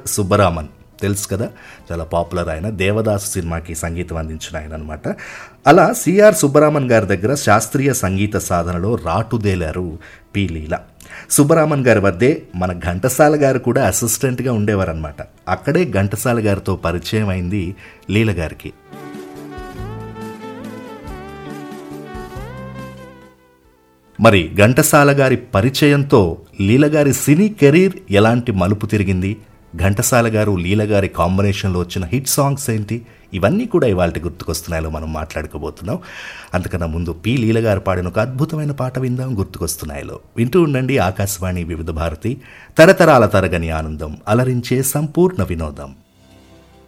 సుబ్బరామన్ తెలుసు కదా చాలా పాపులర్ ఆయన దేవదాసు సినిమాకి సంగీతం అందించిన ఆయన అనమాట అలా సిఆర్ సుబ్బరామన్ గారి దగ్గర శాస్త్రీయ సంగీత సాధనలో రాటుదేలారు పి లీల సుబ్బరామన్ గారి వద్దే మన ఘంటసాల గారు కూడా అసిస్టెంట్గా ఉండేవారనమాట అక్కడే ఘంటసాల గారితో పరిచయం అయింది లీల గారికి మరి ఘంటసాల గారి పరిచయంతో లీలగారి సినీ కెరీర్ ఎలాంటి మలుపు తిరిగింది ఘంటసాల గారు లీలగారి కాంబినేషన్లో వచ్చిన హిట్ సాంగ్స్ ఏంటి ఇవన్నీ కూడా ఇవాళ గుర్తుకొస్తున్నాయో మనం మాట్లాడుకోబోతున్నాం అంతకన్నా ముందు పి లీల గారు పాడిన ఒక అద్భుతమైన పాట విందాం గుర్తుకొస్తున్నాయిలో వింటూ ఉండండి ఆకాశవాణి వివిధ భారతి తరతరాల తరగని ఆనందం అలరించే సంపూర్ణ వినోదం